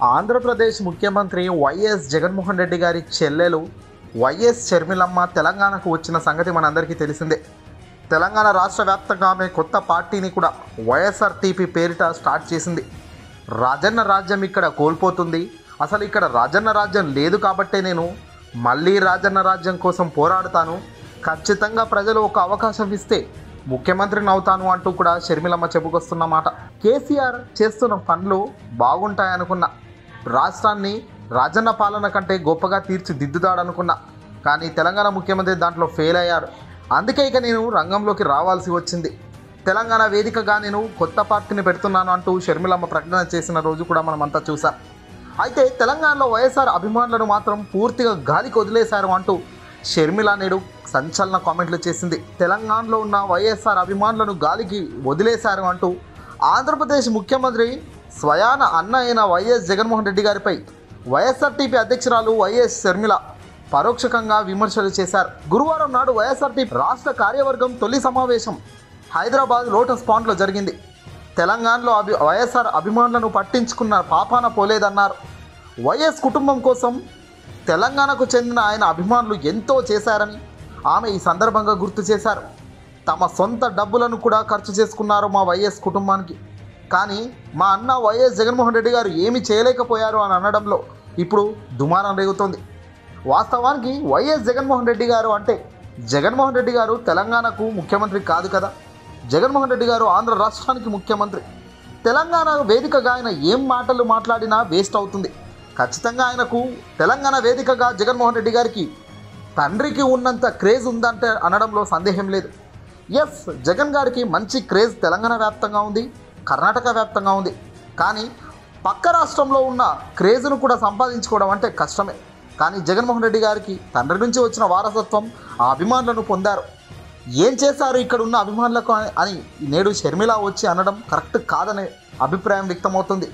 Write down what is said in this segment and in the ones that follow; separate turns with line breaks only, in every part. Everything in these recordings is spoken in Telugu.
ఆంధ్రప్రదేశ్ ముఖ్యమంత్రి వైఎస్ జగన్మోహన్ రెడ్డి గారి చెల్లెలు వైఎస్ షర్మిలమ్మ తెలంగాణకు వచ్చిన సంగతి మనందరికీ తెలిసిందే తెలంగాణ రాష్ట్ర వ్యాప్తంగా ఆమె కొత్త పార్టీని కూడా వైఎస్ఆర్టీపీ పేరిట స్టార్ట్ చేసింది రాజన్న రాజ్యం ఇక్కడ కోల్పోతుంది అసలు ఇక్కడ రాజన్న రాజ్యం లేదు కాబట్టే నేను మళ్ళీ రాజన్న రాజ్యం కోసం పోరాడుతాను ఖచ్చితంగా ప్రజలు ఒక అవకాశం ఇస్తే ముఖ్యమంత్రిని అవుతాను అంటూ కూడా షర్మిలమ్మ చెప్పుకొస్తున్నమాట కేసీఆర్ చేస్తున్న పనులు బాగుంటాయనుకున్నా రాష్ట్రాన్ని రాజన్న పాలన కంటే గొప్పగా తీర్చిదిద్దుతాడనుకున్నా కానీ తెలంగాణ ముఖ్యమంత్రి దాంట్లో ఫెయిల్ అయ్యారు అందుకే ఇక నేను రంగంలోకి రావాల్సి వచ్చింది తెలంగాణ వేదికగా నేను కొత్త పార్టీని పెడుతున్నాను అంటూ షర్మిలమ్మ ప్రకటన చేసిన రోజు కూడా మనం అంతా చూసాం అయితే తెలంగాణలో వైఎస్ఆర్ అభిమానులను మాత్రం పూర్తిగా గాలికి వదిలేశారు అంటూ షర్మిల నేడు సంచలన కామెంట్లు చేసింది తెలంగాణలో ఉన్న వైఎస్ఆర్ అభిమానులను గాలికి వదిలేశారు అంటూ ఆంధ్రప్రదేశ్ ముఖ్యమంత్రి స్వయాన అన్న అయిన వైఎస్ జగన్మోహన్ రెడ్డి గారిపై వైఎస్ఆర్టీపీ అధ్యక్షురాలు వైఎస్ షర్మిల పరోక్షకంగా విమర్శలు చేశారు గురువారం నాడు వైఎస్ఆర్టీపీ రాష్ట్ర కార్యవర్గం తొలి సమావేశం హైదరాబాద్ లోటస్ పాండ్లో జరిగింది తెలంగాణలో అభి వైఎస్ఆర్ అభిమానులను పట్టించుకున్న పాపాన పోలేదన్నారు వైఎస్ కుటుంబం కోసం తెలంగాణకు చెందిన ఆయన అభిమానులు ఎంతో చేశారని ఆమె ఈ సందర్భంగా గుర్తు చేశారు తమ సొంత డబ్బులను కూడా ఖర్చు చేసుకున్నారు మా వైఎస్ కుటుంబానికి కానీ మా అన్న వైఎస్ జగన్మోహన్ రెడ్డి గారు ఏమి చేయలేకపోయారు అని అనడంలో ఇప్పుడు దుమారం రేగుతోంది వాస్తవానికి వైఎస్ జగన్మోహన్ రెడ్డి గారు అంటే జగన్మోహన్ రెడ్డి గారు తెలంగాణకు ముఖ్యమంత్రి కాదు కదా జగన్మోహన్ రెడ్డి గారు ఆంధ్ర రాష్ట్రానికి ముఖ్యమంత్రి తెలంగాణ వేదికగా ఆయన ఏం మాటలు మాట్లాడినా వేస్ట్ అవుతుంది ఖచ్చితంగా ఆయనకు తెలంగాణ వేదికగా జగన్మోహన్ రెడ్డి గారికి తండ్రికి ఉన్నంత క్రేజ్ ఉందంటే అనడంలో సందేహం లేదు ఎస్ జగన్ గారికి మంచి క్రేజ్ తెలంగాణ వ్యాప్తంగా ఉంది కర్ణాటక వ్యాప్తంగా ఉంది కానీ పక్క రాష్ట్రంలో ఉన్న క్రేజ్ను కూడా సంపాదించుకోవడం అంటే కష్టమే కానీ జగన్మోహన్ రెడ్డి గారికి తండ్రి నుంచి వచ్చిన వారసత్వం ఆ అభిమానులను పొందారు ఏం చేశారు ఇక్కడ ఉన్న అభిమానులకు అని- అని నేడు షర్మిల వచ్చి అనడం కరెక్ట్ కాదనే అభిప్రాయం వ్యక్తమవుతుంది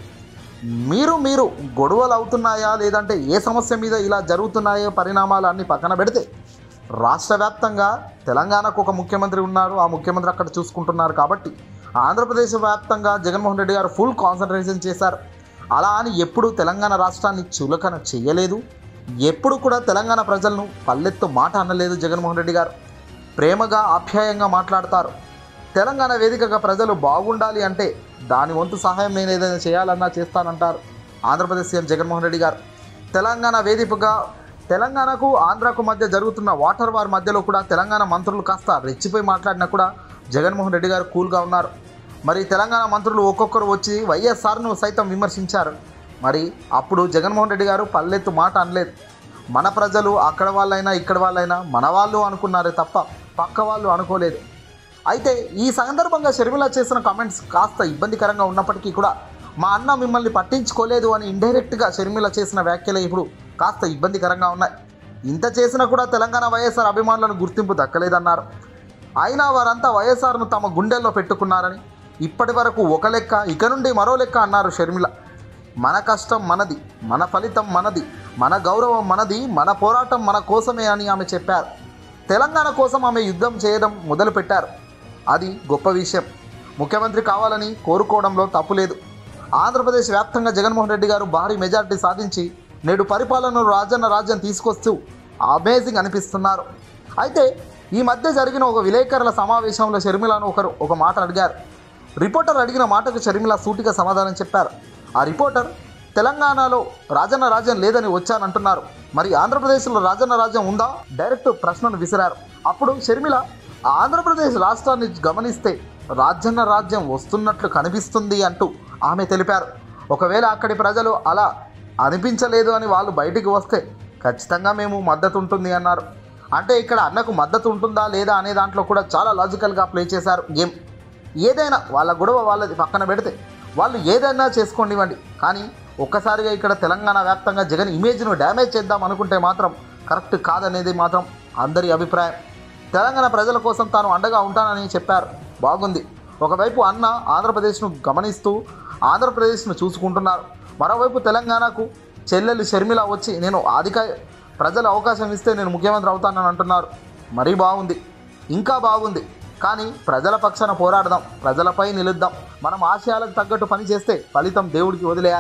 మీరు మీరు గొడవలు అవుతున్నాయా లేదంటే ఏ సమస్య మీద ఇలా జరుగుతున్నాయో పరిణామాలు అన్ని పక్కన పెడితే రాష్ట్ర వ్యాప్తంగా తెలంగాణకు ఒక ముఖ్యమంత్రి ఉన్నారు ఆ ముఖ్యమంత్రి అక్కడ చూసుకుంటున్నారు కాబట్టి ఆంధ్రప్రదేశ్ వ్యాప్తంగా జగన్మోహన్ రెడ్డి గారు ఫుల్ కాన్సన్ట్రేషన్ చేశారు అలా అని ఎప్పుడూ తెలంగాణ రాష్ట్రాన్ని చులకన చేయలేదు ఎప్పుడు కూడా తెలంగాణ ప్రజలను పల్లెత్తు మాట అనలేదు జగన్మోహన్ రెడ్డి గారు ప్రేమగా ఆప్యాయంగా మాట్లాడతారు తెలంగాణ వేదికగా ప్రజలు బాగుండాలి అంటే దాని వంతు సహాయం నేను ఏదైనా చేయాలన్నా చేస్తానంటారు ఆంధ్రప్రదేశ్ సీఎం జగన్మోహన్ రెడ్డి గారు తెలంగాణ వేదికగా తెలంగాణకు ఆంధ్రాకు మధ్య జరుగుతున్న వాటర్ వార్ మధ్యలో కూడా తెలంగాణ మంత్రులు కాస్త రెచ్చిపోయి మాట్లాడినా కూడా జగన్మోహన్ రెడ్డి గారు కూల్గా ఉన్నారు మరి తెలంగాణ మంత్రులు ఒక్కొక్కరు వచ్చి వైఎస్ఆర్ను సైతం విమర్శించారు మరి అప్పుడు జగన్మోహన్ రెడ్డి గారు పల్లెత్తు మాట అనలేదు మన ప్రజలు అక్కడ వాళ్ళైనా ఇక్కడ వాళ్ళైనా మన వాళ్ళు అనుకున్నారే తప్ప పక్క వాళ్ళు అనుకోలేదు అయితే ఈ సందర్భంగా షర్మిల చేసిన కామెంట్స్ కాస్త ఇబ్బందికరంగా ఉన్నప్పటికీ కూడా మా అన్న మిమ్మల్ని పట్టించుకోలేదు అని ఇండైరెక్ట్గా షర్మిల చేసిన వ్యాఖ్యలే ఇప్పుడు కాస్త ఇబ్బందికరంగా ఉన్నాయి ఇంత చేసినా కూడా తెలంగాణ వైఎస్ఆర్ అభిమానులను గుర్తింపు దక్కలేదన్నారు అయినా వారంతా వైఎస్ఆర్ను తమ గుండెల్లో పెట్టుకున్నారని ఇప్పటి వరకు ఒక లెక్క ఇక నుండి మరో లెక్క అన్నారు షర్మిల మన కష్టం మనది మన ఫలితం మనది మన గౌరవం మనది మన పోరాటం మన కోసమే అని ఆమె చెప్పారు తెలంగాణ కోసం ఆమె యుద్ధం చేయడం మొదలుపెట్టారు అది గొప్ప విషయం ముఖ్యమంత్రి కావాలని కోరుకోవడంలో తప్పు లేదు ఆంధ్రప్రదేశ్ వ్యాప్తంగా జగన్మోహన్ రెడ్డి గారు భారీ మెజార్టీ సాధించి నేడు పరిపాలనను రాజన్న రాజ్యం తీసుకొస్తూ అమేజింగ్ అనిపిస్తున్నారు అయితే ఈ మధ్య జరిగిన ఒక విలేకరుల సమావేశంలో షర్మిలను ఒకరు ఒక మాట అడిగారు రిపోర్టర్ అడిగిన మాటకు షర్మిల సూటిగా సమాధానం చెప్పారు ఆ రిపోర్టర్ తెలంగాణలో రాజన్న రాజ్యం లేదని వచ్చానంటున్నారు మరి ఆంధ్రప్రదేశ్లో రాజన్న రాజ్యం ఉందా డైరెక్ట్ ప్రశ్నను విసిరారు అప్పుడు షర్మిల ఆంధ్రప్రదేశ్ రాష్ట్రాన్ని గమనిస్తే రాజన్న రాజ్యం వస్తున్నట్లు కనిపిస్తుంది అంటూ ఆమె తెలిపారు ఒకవేళ అక్కడి ప్రజలు అలా అనిపించలేదు అని వాళ్ళు బయటికి వస్తే ఖచ్చితంగా మేము మద్దతు ఉంటుంది అన్నారు అంటే ఇక్కడ అన్నకు మద్దతు ఉంటుందా లేదా అనే దాంట్లో కూడా చాలా లాజికల్గా ప్లే చేశారు గేమ్ ఏదైనా వాళ్ళ గొడవ వాళ్ళది పక్కన పెడితే వాళ్ళు ఏదైనా చేసుకోనివ్వండి కానీ ఒక్కసారిగా ఇక్కడ తెలంగాణ వ్యాప్తంగా జగన్ ఇమేజ్ను డ్యామేజ్ చేద్దాం అనుకుంటే మాత్రం కరెక్ట్ కాదనేది మాత్రం అందరి అభిప్రాయం తెలంగాణ ప్రజల కోసం తాను అండగా ఉంటానని చెప్పారు బాగుంది ఒకవైపు అన్న ఆంధ్రప్రదేశ్ను గమనిస్తూ ఆంధ్రప్రదేశ్ను చూసుకుంటున్నారు మరోవైపు తెలంగాణకు చెల్లెలు షర్మిల వచ్చి నేను అధిక ప్రజలు అవకాశం ఇస్తే నేను ముఖ్యమంత్రి అవుతానని అంటున్నారు మరీ బాగుంది ఇంకా బాగుంది కానీ ప్రజల పక్షాన పోరాడదాం ప్రజలపై నిలుద్దాం మనం ఆశయాలకు తగ్గట్టు పని చేస్తే ఫలితం దేవుడికి వదిలేయాలి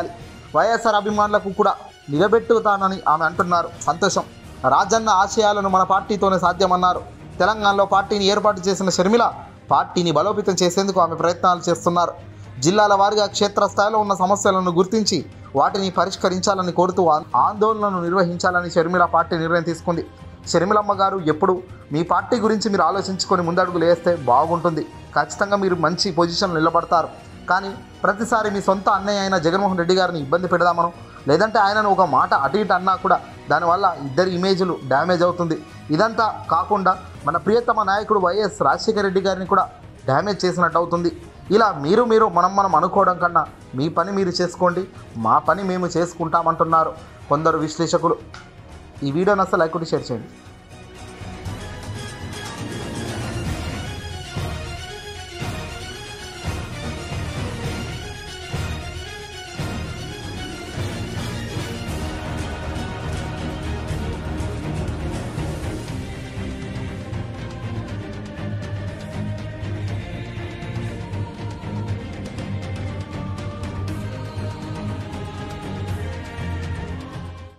వైఎస్ఆర్ అభిమానులకు కూడా నిలబెట్టుతానని ఆమె అంటున్నారు సంతోషం రాజన్న ఆశయాలను మన పార్టీతోనే సాధ్యమన్నారు తెలంగాణలో పార్టీని ఏర్పాటు చేసిన షర్మిల పార్టీని బలోపేతం చేసేందుకు ఆమె ప్రయత్నాలు చేస్తున్నారు జిల్లాల వారీగా క్షేత్రస్థాయిలో ఉన్న సమస్యలను గుర్తించి వాటిని పరిష్కరించాలని కోరుతూ ఆ- ఆందోళనలు నిర్వహించాలని షర్మిల పార్టీ నిర్ణయం తీసుకుంది షర్మిలమ్మ గారు ఎప్పుడు మీ పార్టీ గురించి మీరు ఆలోచించుకొని ముందడుగులు వేస్తే బాగుంటుంది ఖచ్చితంగా మీరు మంచి పొజిషన్లో నిలబడతారు కానీ ప్రతిసారి మీ సొంత అన్నయ్య అయిన జగన్మోహన్ రెడ్డి గారిని ఇబ్బంది పెడదామను లేదంటే ఆయనను ఒక మాట అటు ఇటు అన్నా కూడా దానివల్ల ఇద్దరి ఇమేజ్లు డ్యామేజ్ అవుతుంది ఇదంతా కాకుండా మన ప్రియతమ నాయకుడు వైఎస్ రాజశేఖర రెడ్డి గారిని కూడా డ్యామేజ్ చేసినట్టు అవుతుంది ఇలా మీరు మీరు మనం మనం అనుకోవడం కన్నా మీ పని మీరు చేసుకోండి మా పని మేము చేసుకుంటామంటున్నారు కొందరు విశ్లేషకులు ఈ వీడియోని అసలు లైక్ కొట్టి షేర్ చేయండి